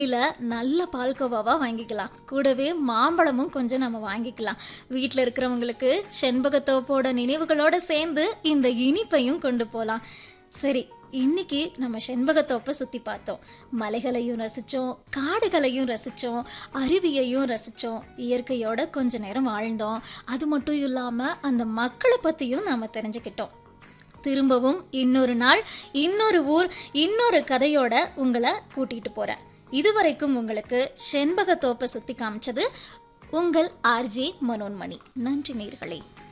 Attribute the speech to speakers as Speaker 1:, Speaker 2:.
Speaker 1: இல்ல நல்ல பால்கோவாவா வாங்கிக்கலாம் கூடவே மாம்பழமும் கொஞ்சம் நம்ம வாங்கிக்கலாம் வீட்டில் இருக்கிறவங்களுக்கு செண்பகத்தோப்போட நினைவுகளோட சேர்ந்து இந்த இனிப்பையும் கொண்டு போகலாம் சரி இன்னைக்கு நம்ம செண்பகத்தோப்பை சுற்றி பார்த்தோம் மலைகளையும் ரசித்தோம் காடுகளையும் ரசித்தோம் அருவியையும் ரசித்தோம் இயற்கையோட கொஞ்ச நேரம் வாழ்ந்தோம் அது மட்டும் இல்லாமல் அந்த மக்களை பற்றியும் நாம் தெரிஞ்சுக்கிட்டோம் திரும்பவும் இன்னொரு நாள் இன்னொரு ஊர் இன்னொரு கதையோட உங்களை கூட்டிகிட்டு போகிறேன் இதுவரைக்கும் உங்களுக்கு செண்பகத்தோப்பை சுற்றி காமிச்சது உங்கள் ஆர்ஜி மனோன்மணி நன்றி நேர்களே